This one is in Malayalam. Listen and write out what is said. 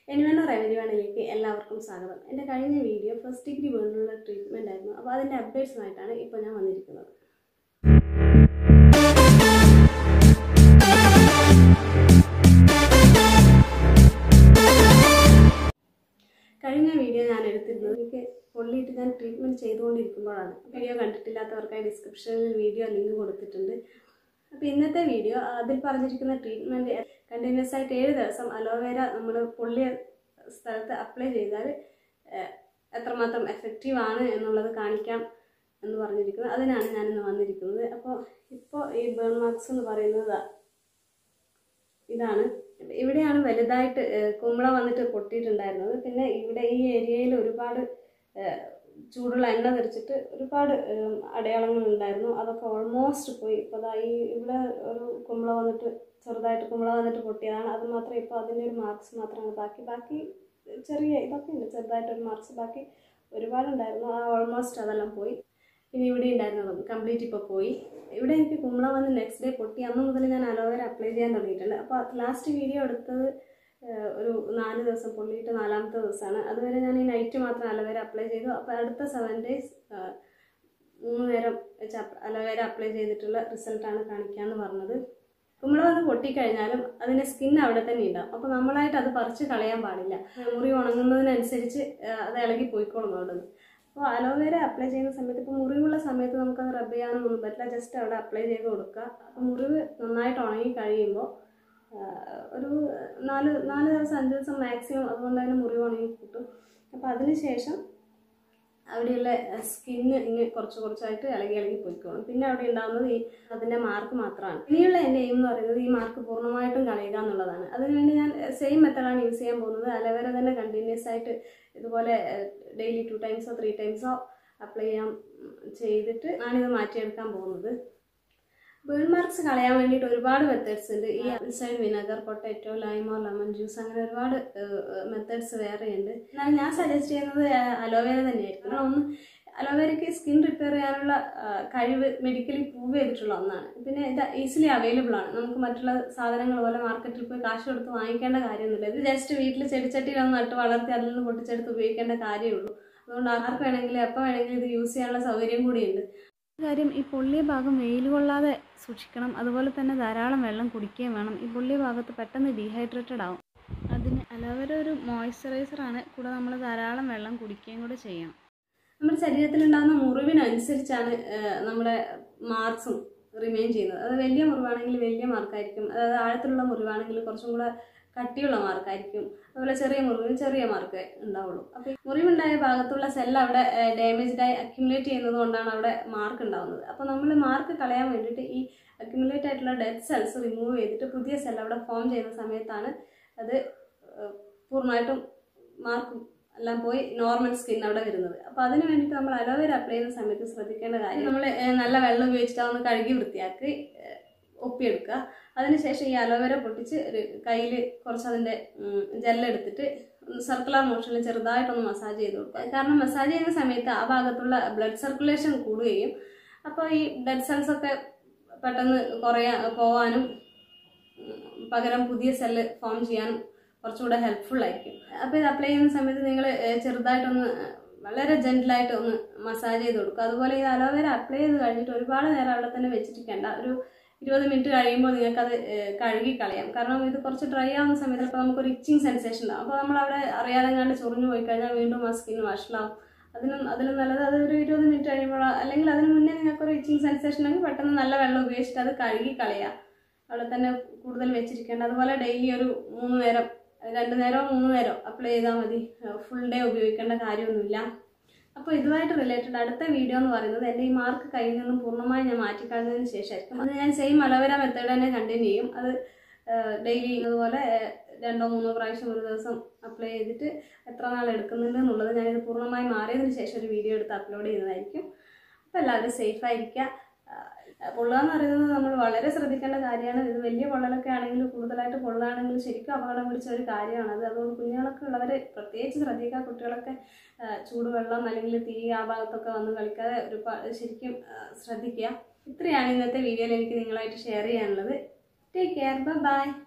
എനിവേണ റെമഡി വേണിലേക്ക് എല്ലാവർക്കും സ്വാഗതം എൻ്റെ കഴിഞ്ഞ വീഡിയോ ഫസ്റ്റ് ഡിഗ്രി വേണ്ടിയുള്ള ട്രീറ്റ്മെൻ്റ് ആയിരുന്നു അപ്പോൾ അതിൻ്റെ അപ്ഡേറ്റ്സുമായിട്ടാണ് ഇപ്പോൾ ഞാൻ വന്നിരിക്കുന്നത് കഴിഞ്ഞ വീഡിയോ ഞാൻ എടുത്തിരുന്നത് എനിക്ക് പൊള്ളിയിട്ട് ഞാൻ ട്രീറ്റ്മെൻറ്റ് ചെയ്തുകൊണ്ടിരിക്കുമ്പോഴാണ് വീഡിയോ കണ്ടിട്ടില്ലാത്തവർക്കായി ഡിസ്ക്രിപ്ഷനിൽ വീഡിയോ ലിങ്ക് കൊടുത്തിട്ടുണ്ട് അപ്പോൾ ഇന്നത്തെ വീഡിയോ അതിൽ പറഞ്ഞിരിക്കുന്ന ട്രീറ്റ്മെൻറ്റ് കണ്ടിന്യൂസ് ആയിട്ട് ഏഴ് ദിവസം അലോവേര നമ്മൾ പൊള്ളിയ സ്ഥലത്ത് അപ്ലൈ ചെയ്താൽ ഏഹ്, എത്രമാത്രം എഫക്റ്റീവ് ആണ് എന്നുള്ളത് കാണിക്കാം എന്ന് പറഞ്ഞിരിക്കുന്നത് അതിനാണ് ഞാനിന്ന് വന്നിരിക്കുന്നത് അപ്പോൾ ഇപ്പോൾ ഈ ബേൺ മാർക്സ് എന്ന് പറയുന്നത് ദാ ഇതാണ് ഇവിടെയാണ് വലുതായിട്ട് ഏഹ്, കുമ്പള വന്നിട്ട് പൊട്ടിയിട്ടുണ്ടായിരുന്നത് പിന്നെ ഇവിടെ ഈ ഏരിയയിൽ ഒരുപാട് ഏഹ്, ചൂടുള്ള എണ്ണ തെറിച്ചിട്ട് ഒരുപാട് ഏഹ്, അടയാളങ്ങൾ ഉണ്ടായിരുന്നു അതൊക്കെ ഓൾമോസ്റ്റ് പോയി ഇപ്പോൾ അതാ ഈ ഇവിടെ ഒരു കുമ്പള വന്നിട്ട് ചെറുതായിട്ട് കുമ്പള വന്നിട്ട് പൊട്ടിയതാണ് അത് മാത്രം ഇപ്പോൾ അതിൻ്റെ ഒരു മാർക്സ് മാത്രമാണ് ബാക്കി ബാക്കി ചെറിയ ഇതൊക്കെ ഉണ്ട് ചെറുതായിട്ടൊരു മാർക്സ് ബാക്കി ഒരുപാടുണ്ടായിരുന്നു ആ ഓൾമോസ്റ്റ് അതെല്ലാം പോയി പിന്നെ ഇവിടെ ഉണ്ടായിരുന്നതും കംപ്ലീറ്റ് ഇപ്പോൾ പോയി ഇവിടെ എനിക്ക് കുമ്പള വന്ന് നെക്സ്റ്റ് ഡേ പൊട്ടി അന്ന് മുതൽ ഞാൻ അലോവേര അപ്ലൈ ചെയ്യാൻ തുടങ്ങിയിട്ടുണ്ട് അപ്പോൾ ലാസ്റ്റ് വീഡിയോ എടുത്തത് ഏഹ്, ഒരു നാല് ദിവസം പൊള്ളിയിട്ട് നാലാമത്തെ ദിവസമാണ് അതുവരെ ഞാൻ ഈ നൈറ്റ് മാത്രം അലോവേര അപ്ലൈ ചെയ്തു അപ്പോൾ അടുത്ത സെവൻ ഡേയ്സ് മൂന്ന് നേരം വെച്ച് അലോവേര അപ്ലൈ ചെയ്തിട്ടുള്ള റിസൾട്ടാണ് കാണിക്കാമെന്ന് പറഞ്ഞത് കുമ്പള വന്ന് പൊട്ടിക്കഴിഞ്ഞാലും അതിൻ്റെ സ്കിൻ അവിടെ തന്നെ ഉണ്ടാവും അപ്പോൾ നമ്മളായിട്ട് അത് പറിച്ച് കളയാൻ പാടില്ല മുറി ഉണങ്ങുന്നതിനനുസരിച്ച് ഏഹ്, അത് ഇളകി പോയിക്കോളും അവിടെ നിന്ന് അപ്പോൾ അലോവേര അപ്ലൈ ചെയ്യുന്ന സമയത്ത് ഇപ്പോൾ മുറിവുള്ള സമയത്ത് നമുക്കത് റബ്ബ് ചെയ്യാനൊന്നും ഒന്നും പറ്റില്ല ജസ്റ്റ് അവിടെ അപ്ലൈ ചെയ്ത് കൊടുക്കുക അപ്പോൾ മുറിവ് നന്നായിട്ട് ഉണങ്ങി കഴിയുമ്പോൾ ആഹ്, ഒരു നാല് നാല് ദിവസം അഞ്ച് ദിവസം മാക്സിമം അതുകൊണ്ട് തന്നെ മുറിവ് ഉണങ്ങി കിട്ടും അപ്പോൾ അതിന് ശേഷം അവിടെയുള്ള സ്കിന്ന് ഇങ്ങനെ കുറച്ച് കുറച്ചായിട്ട് ഇളകി ഇളകി പോയിക്കോളും പിന്നെ അവിടെ ഉണ്ടാകുന്നത് ഈ അതിൻ്റെ മാർക്ക് മാത്രമാണ് ഇനിയുള്ള എൻ്റെ എയിം എന്ന് പറയുന്നത് ഈ മാർക്ക് പൂർണ്ണമായിട്ടും കളയുക എന്നുള്ളതാണ് അതിനുവേണ്ടി ഞാൻ സെയിം മെത്തഡാണ് യൂസ് ചെയ്യാൻ പോകുന്നത് അലവേര തന്നെ കണ്ടിന്യൂസ് ആയിട്ട് ഇതുപോലെ ഡെയിലി ടു ടൈംസോ ത്രീ ടൈംസോ അപ്ലൈ ചെയ്യാൻ ചെയ്തിട്ട് ഞാനിത് മാറ്റിയെടുക്കാൻ പോകുന്നത് ബേൺ മാർക്സ് കളയാൻ വേണ്ടിയിട്ട് ഒരുപാട് മെത്തേഡ്സ് ഉണ്ട് ഈ സൈഡ് വിനെഗർ പൊട്ടാറ്റോ ലൈമോ ലെമൺ ജ്യൂസ് അങ്ങനെ ഒരുപാട് മെത്തേഡ്സ് വേറെ ഉണ്ട് എന്നാൽ ഞാൻ സജസ്റ്റ് ചെയ്യുന്നത് അലോവേര തന്നെയായിരിക്കും കാരണം ഒന്ന് അലോവേരയ്ക്ക് സ്കിൻ റിപ്പയർ ചെയ്യാനുള്ള ആ, കഴിവ് മെഡിക്കലി പ്രൂവ് ചെയ്തിട്ടുള്ള ഒന്നാണ് പിന്നെ ഇത് ഈസിലി അവൈലബിൾ ആണ് നമുക്ക് മറ്റുള്ള സാധനങ്ങൾ പോലെ മാർക്കറ്റിൽ പോയി കാശ് കൊടുത്ത് വാങ്ങിക്കേണ്ട കാര്യമൊന്നുമില്ല ഇത് ജസ്റ്റ് വീട്ടിൽ ചെടിച്ചട്ടിയിലൊന്ന് നട്ട് വളർത്തി അതിൽ നിന്ന് പൊട്ടിച്ചെടുത്ത് ഉപയോഗിക്കേണ്ട കാര്യമുള്ളൂ അതുകൊണ്ട് ആർക്ക് വേണമെങ്കിലും എപ്പോൾ വേണമെങ്കിലും ഇത് യൂസ് ചെയ്യാനുള്ള സൗകര്യം കൂടിയുണ്ട് കാര്യം ഈ പൊള്ളിയ ഭാഗം വെയിൽ കൊള്ളാതെ സൂക്ഷിക്കണം അതുപോലെ തന്നെ ധാരാളം വെള്ളം കുടിക്കുകയും വേണം ഈ പൊള്ളിയ ഭാഗത്ത് പെട്ടെന്ന് ഡീഹൈഡ്രേറ്റഡ് ആവും അതിന് അലോവേര ഒരു മോയ്സ്ചറൈസറാണ് കൂടെ നമ്മൾ ധാരാളം വെള്ളം കുടിക്കുകയും കൂടെ ചെയ്യണം നമ്മുടെ ശരീരത്തിലുണ്ടാകുന്ന മുറിവിനനുസരിച്ചാണ് ഏഹ്, നമ്മുടെ മാർക്സും റിമെയിൻ ചെയ്യുന്നത് അത് വലിയ മുറിവാണെങ്കിൽ വലിയ മാർക്കായിരിക്കും അതായത് ആഴത്തിലുള്ള മുറിവാണെങ്കിൽ കുറച്ചും കൂടെ കട്ടിയുള്ള മാർക്കായിരിക്കും അതുപോലെ ചെറിയ മുറിവിന് ചെറിയ മാർക്ക് ഉണ്ടാവുള്ളൂ അപ്പോൾ ഈ മുറിവുണ്ടായ ഭാഗത്തുള്ള സെൽ അവിടെ ഡാമേജ്ഡ് ആയി അക്യുമുലേറ്റ് ചെയ്യുന്നത് കൊണ്ടാണ് അവിടെ മാർക്ക് ഉണ്ടാവുന്നത് അപ്പോൾ നമ്മൾ മാർക്ക് കളയാൻ വേണ്ടിയിട്ട് ഈ അക്യുമുലേറ്റ് ആയിട്ടുള്ള ഡെഡ് സെൽസ് റിമൂവ് ചെയ്തിട്ട് പുതിയ സെൽ അവിടെ ഫോം ചെയ്യുന്ന സമയത്താണ് അത് ഏഹ്, പൂർണ്ണമായിട്ടും മാർക്ക് എല്ലാം പോയി നോർമൽ സ്കിൻ അവിടെ വരുന്നത് അപ്പോൾ അതിന് വേണ്ടിയിട്ട് നമ്മൾ അലോവേര അപ്ലൈ ചെയ്യുന്ന സമയത്ത് ശ്രദ്ധിക്കേണ്ട കാര്യം നമ്മൾ നല്ല വെള്ളം ഉപയോഗിച്ചിട്ട് അതൊന്ന് കഴുകി വൃത്തിയാക്കി ഏഹ്, ഒപ്പിയെടുക്കുക അതിനുശേഷം ഈ അലോവേര പൊട്ടിച്ച് ഒരു കയ്യിൽ കുറച്ച് അതിൻ്റെ ജെല്ലെടുത്തിട്ട് സർക്കുലർ മോഷനിൽ ചെറുതായിട്ടൊന്ന് മസാജ് ചെയ്ത് കൊടുക്കുക കാരണം മസാജ് ചെയ്യുന്ന സമയത്ത് ആ ഭാഗത്തുള്ള ബ്ലഡ് സർക്കുലേഷൻ കൂടുകയും അപ്പോൾ ഈ ബ്ലഡ് സെൽസ് ഒക്കെ പെട്ടെന്ന് കുറയാ പോവാനും ഉം, പകരം പുതിയ സെല്ല് ഫോം ചെയ്യാനും കുറച്ചുകൂടെ ഹെൽപ്ഫുൾ ആയിരിക്കും അപ്പോൾ ഇത് അപ്ലൈ ചെയ്യുന്ന സമയത്ത് നിങ്ങൾ ചെറുതായിട്ടൊന്ന് ഏഹ്, വളരെ ജെൻറ്റിലായിട്ട് ഒന്ന് മസാജ് ചെയ്ത് കൊടുക്കുക അതുപോലെ ഈ അലോവേര അപ്ലൈ ചെയ്ത് കഴിഞ്ഞിട്ട് ഒരുപാട് നേരം അവിടെ തന്നെ വെച്ചിരിക്കേണ്ട ഒരു ഇരുപത് മിനിറ്റ് കഴിയുമ്പോൾ നിങ്ങൾക്കത് ഏഹ്, കഴുകി കളയാം കാരണം ഇത് കുറച്ച് ഡ്രൈ ആവുന്ന സമയത്ത് ഇപ്പോൾ നമുക്കൊരു ഇച്ചിങ് സെൻസേഷൻ ഉണ്ടാവും അപ്പോൾ നമ്മൾ അവിടെ അറിയാതെ കണ്ട് ചൊറിഞ്ഞു പോയി കഴിഞ്ഞാൽ വീണ്ടും ആ സ്കിൻ വഷളാവും അതിനും അതിലും നല്ലത് അത് ഒരു ഇരുപത് മിനിറ്റ് കഴിയുമ്പോൾ അല്ലെങ്കിൽ അതിന് മുന്നേ നിങ്ങൾക്കൊരു ഇച്ചിങ് സെൻസേഷൻ ഉണ്ടെങ്കിൽ പെട്ടെന്ന് നല്ല വെള്ളം ഉപയോഗിച്ചിട്ട് അത് കഴുകി കളയുക അവിടെ തന്നെ കൂടുതൽ വെച്ചിരിക്കേണ്ട അതുപോലെ ഡെയിലി ഒരു മൂന്ന് നേരം രണ്ട് നേരമോ മൂന്ന് നേരമോ അപ്ലൈ ചെയ്താൽ മതി ഫുൾ ഡേ ഉപയോഗിക്കേണ്ട കാര്യമൊന്നുമില്ല അപ്പോൾ ഇതുമായിട്ട് റിലേറ്റഡ് അടുത്ത വീഡിയോ എന്ന് പറയുന്നത് എൻ്റെ ഈ മാർക്ക് കയ്യിൽ നിന്നും പൂർണ്ണമായി ഞാൻ മാറ്റിക്കളഞ്ഞതിന് ശേഷമായിരിക്കും അത് ഞാൻ സെയിം അലോവേര മെത്തേഡ് തന്നെ കണ്ടിന്യൂ ചെയ്യും അത് ഡെയിലി അതുപോലെ ഏഹ്, രണ്ടോ മൂന്നോ പ്രാവശ്യം ഒരു ദിവസം അപ്ലൈ ചെയ്തിട്ട് എത്ര നാൾ എടുക്കുന്നുണ്ട് എന്നുള്ളത് ഞാനിത് പൂർണ്ണമായി മാറിയതിന് ശേഷം ഒരു വീഡിയോ എടുത്ത് അപ്ലോഡ് ചെയ്യുന്നതായിരിക്കും അപ്പോൾ എല്ലാവരും സേഫ് ആയിരിക്കുക ആഹ് പൊള്ളുക എന്ന് പറയുന്നത് നമ്മൾ വളരെ ശ്രദ്ധിക്കേണ്ട കാര്യമാണ് ഇത് വലിയ പൊള്ളലൊക്കെ ആണെങ്കിൽ കൂടുതലായിട്ട് പൊള്ളുകയാണെങ്കിൽ ശരിക്കും അപകടം പിടിച്ച ഒരു കാര്യമാണ് അത് അതുകൊണ്ട് കുഞ്ഞുങ്ങളൊക്കെ ഉള്ളവർ പ്രത്യേകിച്ച് ശ്രദ്ധിക്കുക കുട്ടികളൊക്കെ ആഹ് ചൂടുവെള്ളം അല്ലെങ്കിൽ തീ ആ ഭാഗത്തൊക്കെ വന്ന് കളിക്കാതെ ഒരു പ- ശരിക്കും ആഹ് ശ്രദ്ധിക്കുക ഇത്രയാണ് ഇന്നത്തെ വീഡിയോയിൽ എനിക്ക് നിങ്ങളായിട്ട് ഷെയർ ചെയ്യാനുള്ളത് ടേക്ക് കെയർ ബൈ